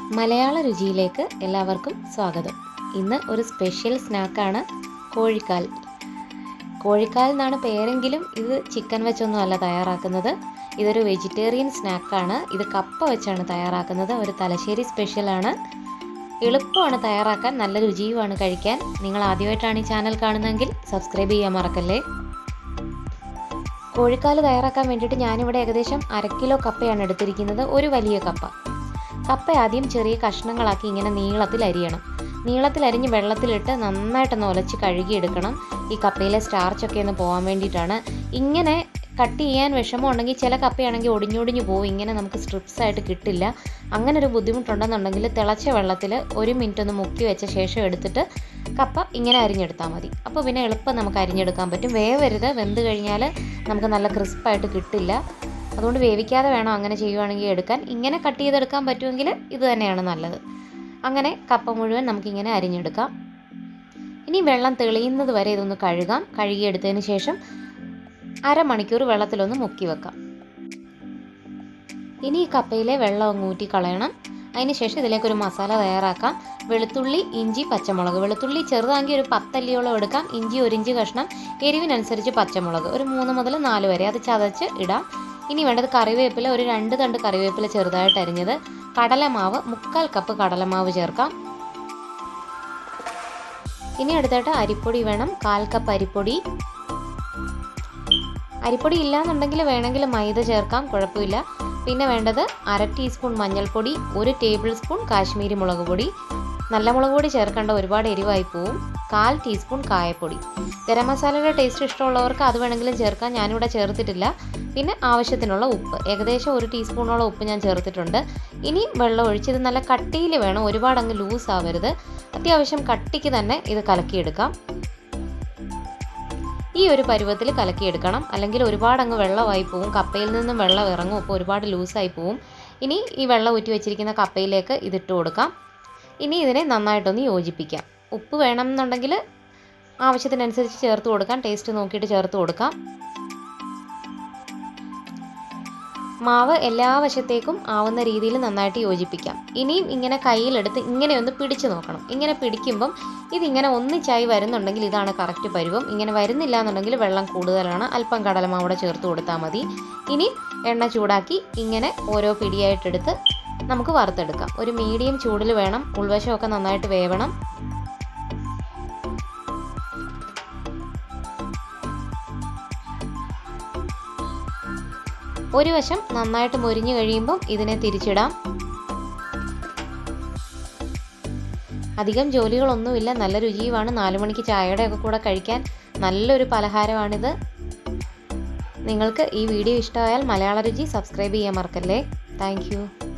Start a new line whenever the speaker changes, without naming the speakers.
മലയാള രുചിയിലേക്ക് എല്ലാവർക്കും സ്വാഗതം ഇന്ന് ഒരു സ്പെഷ്യൽ സ്നാക്കാണ് കോഴിക്കാൽ കോഴിക്കാൽ എന്നാണ് പേരെങ്കിലും ഇത് ചിക്കൻ വെച്ചൊന്നും അല്ല തയ്യാറാക്കുന്നത് ഇതൊരു വെജിറ്റേറിയൻ സ്നാക്കാണ് ഇത് കപ്പ വെച്ചാണ് തയ്യാറാക്കുന്നത് ഒരു തലശ്ശേരി സ്പെഷ്യലാണ് എളുപ്പമാണ് തയ്യാറാക്കാൻ നല്ല രുചിയുമാണ് കഴിക്കാൻ നിങ്ങൾ ആദ്യമായിട്ടാണ് ഈ ചാനൽ കാണുന്നതെങ്കിൽ സബ്സ്ക്രൈബ് ചെയ്യാൻ മറക്കല്ലേ കോഴിക്കാല് തയ്യാറാക്കാൻ വേണ്ടിയിട്ട് ഞാനിവിടെ ഏകദേശം അര കിലോ കപ്പയാണ് എടുത്തിരിക്കുന്നത് ഒരു വലിയ കപ്പ കപ്പ ആദ്യം ചെറിയ കഷ്ണങ്ങളാക്കി ഇങ്ങനെ നീളത്തിൽ അരിയണം നീളത്തിൽ അരിഞ്ഞ് വെള്ളത്തിലിട്ട് നന്നായിട്ടൊന്ന് ഒലച്ച് കഴുകിയെടുക്കണം ഈ കപ്പയിലെ സ്റ്റാർച്ചൊക്കെ ഒന്ന് പോകാൻ വേണ്ടിയിട്ടാണ് ഇങ്ങനെ കട്ട് ചെയ്യാൻ വിഷമം ഉണ്ടെങ്കിൽ ചില കപ്പയാണെങ്കിൽ ഒടിഞ്ഞൊടിഞ്ഞു പോകും ഇങ്ങനെ നമുക്ക് സ്ട്രിപ്സ് ആയിട്ട് കിട്ടില്ല അങ്ങനെ ഒരു ബുദ്ധിമുട്ടുണ്ടെന്നുണ്ടെങ്കിൽ തിളച്ച വെള്ളത്തിൽ ഒരു മിനിറ്റ് ഒന്ന് മുക്കി വെച്ച ശേഷം എടുത്തിട്ട് കപ്പ ഇങ്ങനെ അരിഞ്ഞെടുത്താൽ മതി അപ്പോൾ പിന്നെ എളുപ്പം നമുക്ക് അരിഞ്ഞെടുക്കാൻ പറ്റും വേവരുത് വെന്ത് കഴിഞ്ഞാൽ നമുക്ക് നല്ല ക്രിസ്പായിട്ട് കിട്ടില്ല അതുകൊണ്ട് വേവിക്കാതെ വേണം അങ്ങനെ ചെയ്യുവാണെങ്കിൽ എടുക്കാൻ ഇങ്ങനെ കട്ട് ചെയ്തെടുക്കാൻ പറ്റുമെങ്കിൽ ഇത് തന്നെയാണ് നല്ലത് അങ്ങനെ കപ്പ മുഴുവൻ നമുക്കിങ്ങനെ അരിഞ്ഞെടുക്കാം ഇനി വെള്ളം തെളിയുന്നത് വരെ ഇതൊന്ന് കഴുകാം കഴുകിയെടുത്തതിന് ശേഷം അരമണിക്കൂർ വെള്ളത്തിലൊന്ന് മുക്കി വെക്കാം ഇനി ഈ കപ്പയിലെ വെള്ളം അങ്ങ് ഊറ്റി കളയണം അതിന് ശേഷം ഇതിലേക്ക് ഒരു മസാല തയ്യാറാക്കാം വെളുത്തുള്ളി ഇഞ്ചി പച്ചമുളക് വെളുത്തുള്ളി ചെറുതാക്കി ഒരു പത്തല്ലിയോളം എടുക്കാം ഇഞ്ചി ഒരു ഇഞ്ച് കഷ്ണം എരിവിനനുസരിച്ച് പച്ചമുളക് ഒരു മൂന്ന് മുതൽ നാല് വരെ അത് ചതച്ച് ഇടാം ഇനി വേണ്ടത് കറിവേപ്പില ഒരു രണ്ട് തണ്ട് കറിവേപ്പില ചെറുതായിട്ട് അരിഞ്ഞത് കടലമാവ് മുക്കാൽ കപ്പ് കടലമാവ് ചേർക്കാം ഇനി അടുത്തായിട്ട് അരിപ്പൊടി വേണം കാൽ കപ്പ് അരിപ്പൊടി അരിപ്പൊടി ഇല്ലാന്നുണ്ടെങ്കിൽ വേണമെങ്കിൽ മൈദ ചേർക്കാം കുഴപ്പമില്ല പിന്നെ വേണ്ടത് അര ടീസ്പൂൺ മഞ്ഞൾപ്പൊടി ഒരു ടേബിൾ സ്പൂൺ കാശ്മീരി മുളക് പൊടി നല്ല മുളക് പൊടി ചേർക്കേണ്ട ഒരുപാട് എരിവായി പോവും കാൽ ടീസ്പൂൺ കായപ്പൊടി ഗരം മസാലയുടെ ടേസ്റ്റ് ഇഷ്ടമുള്ളവർക്ക് അത് വേണമെങ്കിലും ചേർക്കാം ഞാനിവിടെ ചേർത്തിട്ടില്ല പിന്നെ ആവശ്യത്തിനുള്ള ഉപ്പ് ഏകദേശം ഒരു ടീസ്പൂണോളം ഉപ്പ് ഞാൻ ചേർത്തിട്ടുണ്ട് ഇനി വെള്ളം ഒഴിച്ച് ഇത് നല്ല കട്ടിയിൽ വേണം ഒരുപാട് അങ്ങ് ലൂസ് ആവരുത് അത്യാവശ്യം കട്ടിക്ക് തന്നെ ഇത് കലക്കിയെടുക്കാം ഈ ഒരു പരുവത്തിൽ കലക്കിയെടുക്കണം അല്ലെങ്കിൽ ഒരുപാട് അങ്ങ് വെള്ളമായി പോവും കപ്പയിൽ നിന്നും വെള്ളം ഇറങ്ങും അപ്പോൾ ഒരുപാട് ലൂസായി പോവും ഇനി ഈ വെള്ളം ഊറ്റി വെച്ചിരിക്കുന്ന കപ്പയിലേക്ക് ഇതിട്ട് കൊടുക്കാം ഇനി ഇതിനെ നന്നായിട്ടൊന്ന് യോജിപ്പിക്കാം ഉപ്പ് വേണമെന്നുണ്ടെങ്കിൽ ആവശ്യത്തിനനുസരിച്ച് ചേർത്ത് കൊടുക്കാം ടേസ്റ്റ് നോക്കിയിട്ട് ചേർത്ത് കൊടുക്കാം മാവ് എല്ലാ വശത്തേക്കും ആവുന്ന രീതിയിൽ നന്നായിട്ട് യോജിപ്പിക്കാം ഇനിയും ഇങ്ങനെ കയ്യിലെടുത്ത് ഇങ്ങനെ ഒന്ന് പിടിച്ചു നോക്കണം ഇങ്ങനെ പിടിക്കുമ്പം ഇതിങ്ങനെ ഒന്നിച്ചായി വരുന്നുണ്ടെങ്കിൽ ഇതാണ് കറക്റ്റ് പരുവം ഇങ്ങനെ വരുന്നില്ല എന്നുണ്ടെങ്കിൽ വെള്ളം കൂടുതലാണ് അല്പം കടലമാവിടെ ചേർത്ത് കൊടുത്താൽ മതി ഇനി എണ്ണ ചൂടാക്കി ഇങ്ങനെ ഓരോ പിടിയായിട്ടെടുത്ത് നമുക്ക് വറുത്തെടുക്കാം ഒരു മീഡിയം ചൂടിൽ വേണം ഉൾവശമൊക്കെ നന്നായിട്ട് വേവണം ഒരു വശം നന്നായിട്ട് മൊരിഞ്ഞു കഴിയുമ്പം ഇതിനെ തിരിച്ചിടാം അധികം ജോലികളൊന്നുമില്ല നല്ല രുചിയുമാണ് നാലു മണിക്ക് ചായയുടെ ഒക്കെ കൂടെ കഴിക്കാൻ നല്ലൊരു പലഹാരമാണിത് നിങ്ങൾക്ക് ഈ വീഡിയോ ഇഷ്ടമായാൽ മലയാള രുചി സബ്സ്ക്രൈബ് ചെയ്യാൻ മറക്കല്ലേ താങ്ക്